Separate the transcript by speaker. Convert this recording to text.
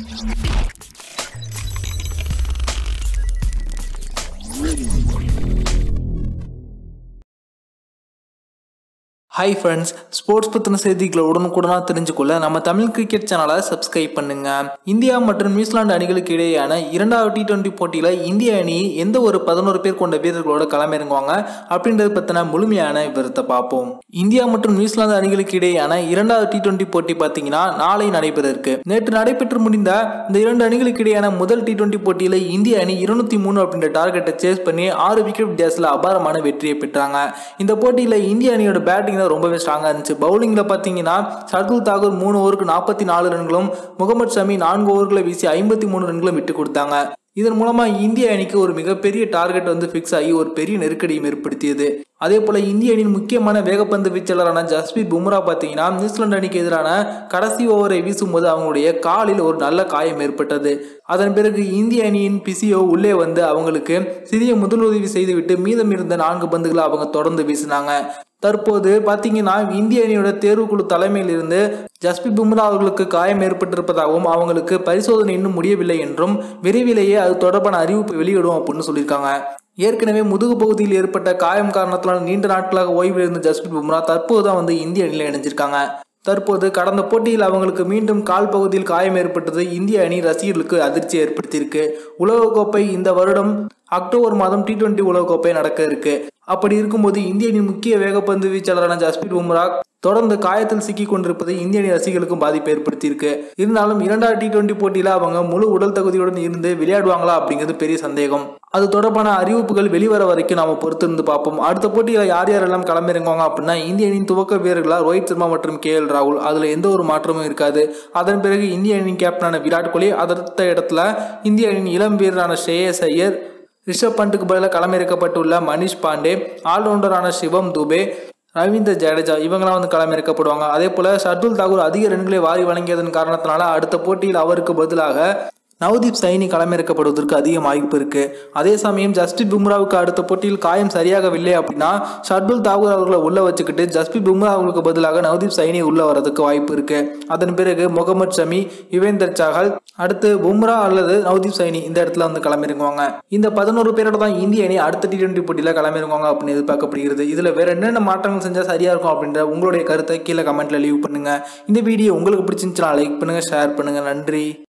Speaker 1: hi friends sports பற்றின செய்திகளை உடனுக்குடனாக தெரிஞ்சுக்கொள்ள நம்ம தமிழ் கிரிக்கெட் சேனலை சப்ஸ்கிரைப் பண்ணுங்க இந்தியா மற்றும் நியூசிலாந்து அணிகளுக்கு இடையேயான இரண்டாவது டி டுவெண்ட்டி போட்டியில் இந்திய அணி எந்த ஒரு பதினோரு பேர் கொண்ட வீரர்களோட களமிறங்குவாங்க அப்படின்றத பற்றின முழுமையான விவரத்தை பார்ப்போம் இந்தியா மற்றும் நியூசிலாந்து அணிகளுக்கு இடையேயான இரண்டாவது டி டுவெண்ட்டி போட்டி பார்த்தீங்கன்னா நாளை நடைபெற இருக்கு நேற்று நடைபெற்று முடிந்த இந்த இரண்டு அணிகளுக்கு இடையேயான முதல் டி டுவெண்ட்டி போட்டியில் இந்திய அணி இருநூத்தி மூணு அப்படின்ற டார்கெட்டை சேஸ் பண்ணி ஆறு விக்கெட் வித்தியாசத்தில் அபாரமான வெற்றியை பெற்றாங்க இந்த போட்டியில் இந்திய அணியோட பேட்டிங் தான் ரொம்பவே ஸ்ட்ராங்காக இருந்துச்சு பவுலிங்கில் பார்த்தீங்கன்னா சர்துல் தாகூர் மூணு ஓவருக்கு நாற்பத்தி நாலு ரன்களும் முகமது ஷமி நான்கு ஓவர்களை வீசி ஐம்பத்தி மூணு ரன்களும் விட்டு கொடுத்தாங்க இதன் மூலமா இந்திய அணிக்கு ஒரு மிகப்பெரிய டார்கெட் வந்து ஃபிக்ஸ் ஆகி ஒரு பெரிய நெருக்கடியும் ஏற்படுத்தியது அதே போல இந்திய அணியின் முக்கியமான வேகப்பந்து வீச்சாளரான ஜஸ்பீத் பும்ரா பார்த்தீங்கன்னா நியூசிலாந்து அணிக்கு எதிரான கடைசி ஓவரை வீசும்போது அவங்களுடைய காலில் ஒரு நல்ல காயம் ஏற்பட்டது அதன் பிறகு இந்திய அணியின் பிசியோ உள்ளே வந்து அவங்களுக்கு சிறிய முதலுதவி செய்துவிட்டு மீதம் இருந்த நான்கு பந்துகளை அவங்க தொடர்ந்து வீசினாங்க தற்போது பார்த்தீங்கன்னா இந்திய அணியோட தேர்வுக்குழு தலைமையில் இருந்து ஜஸ்பித் பும்ரா அவர்களுக்கு காயம் ஏற்பட்டிருப்பதாகவும் அவங்களுக்கு பரிசோதனை இன்னும் முடியவில்லை என்றும் விரைவிலேயே அது தொடர்பான அறிவிப்பு வெளியிடும் அப்படின்னு சொல்லியிருக்காங்க ஏற்கனவே முதுகு பகுதியில் ஏற்பட்ட காயம் காரணத்தினால் நீண்ட நாட்களாக ஓய்வில் இருந்த ஜஸ்பித் பும்ரா தற்போது தான் வந்து இந்திய அணியில் இணைஞ்சிருக்காங்க தற்போது கடந்த போட்டியில் அவங்களுக்கு மீண்டும் கால் பகுதியில் காயம் ஏற்பட்டது இந்திய அணி ரசிகர்களுக்கு அதிர்ச்சி ஏற்படுத்தியிருக்கு உலகக்கோப்பை இந்த வருடம் அக்டோபர் மாதம் டி டுவெண்ட்டி உலகக்கோப்பை நடக்க இருக்கு அப்படி இருக்கும்போது இந்திய அணியின் முக்கிய வேகப்பந்து வீச்சாளரான ஜஸ்பீத் பும்ரா தொடர்ந்து காயத்தில் சிக்கி கொண்டிருப்பது இந்திய அணி ரசிகர்களுக்கும் பாதிப்பு ஏற்படுத்தியிருக்கு இருந்தாலும் இரண்டாவது டி டுவெண்ட்டி போட்டியில அவங்க முழு உடல் தகுதியுடன் இருந்து விளையாடுவாங்களா அப்படிங்கிறது பெரிய சந்தேகம் அது தொடர்பான அறிவிப்புகள் வெளிவர வரைக்கும் நாம பொறுத்திருந்து பார்ப்போம் அடுத்த போட்டியில யார் யாரெல்லாம் களமிறங்குவாங்க அப்படின்னா இந்திய அணியின் துவக்க வீரர்களா ரோஹித் சர்மா மற்றும் கே எல் ராகுல் அதுல எந்த ஒரு மாற்றமும் இருக்காது அதன் பிறகு இந்திய அணியின் கேப்டனான விராட் கோலி அடுத்த இடத்துல இந்திய அணியின் இளம் வீரரான ஸ்ரேயஸ் ஐயர் ரிஷப் பண்ட்டுக்கு பதிலாக களமிறக்கப்பட்டுள்ள மணிஷ் பாண்டே ஆல்ரவுண்டரான சிவம் துபே ரவீந்திர ஜடேஜா இவங்களாம் வந்து களமிறக்கப்படுவாங்க அதே போல ஷர்துல் தாகூர் அதிக ரன்களை வாரி வழங்கியதன் காரணத்தினால அடுத்த போட்டியில் அவருக்கு பதிலாக நவதீப் சைனி களமிறக்கப்படுவதற்கு அதிக வாய்ப்பு இருக்கு அதே சமயம் ஜஸ்பித் பும்ராவுக்கு அடுத்த போட்டியில் காயம் சரியாகவில்லை அப்படின்னா ஷர்துல் தாகூர் அவர்களை உள்ள வச்சுக்கிட்டு ஜஸ்பித் பும்ரா அவர்களுக்கு பதிலாக நவதீப் சைனி உள்ள வரதுக்கு வாய்ப்பு இருக்கு அதன் பிறகு முகமது ஷமி யுவேந்தர் சஹல் அடுத்து பும்ரா அல்லது நவதீப் சைனி இந்த இடத்துல வந்து களமிறங்குவாங்க இந்த பதினோரு பேரோட தான் இந்திய அணி அடுத்த டி டுவெண்ட்டி போட்டியில் களமிறங்குவாங்க அப்படின்னு எதிர்பார்க்கப்படுகிறது இதுல வேற என்னென்ன மாற்றங்கள் செஞ்சா சரியா இருக்கும் அப்படின்ற உங்களுடைய கருத்தை கீழே கமெண்ட்ல லீவ் பண்ணுங்க இந்த வீடியோ உங்களுக்கு பிடிச்சிருந்துச்சுன்னா லைக் பண்ணுங்க ஷேர் பண்ணுங்க நன்றி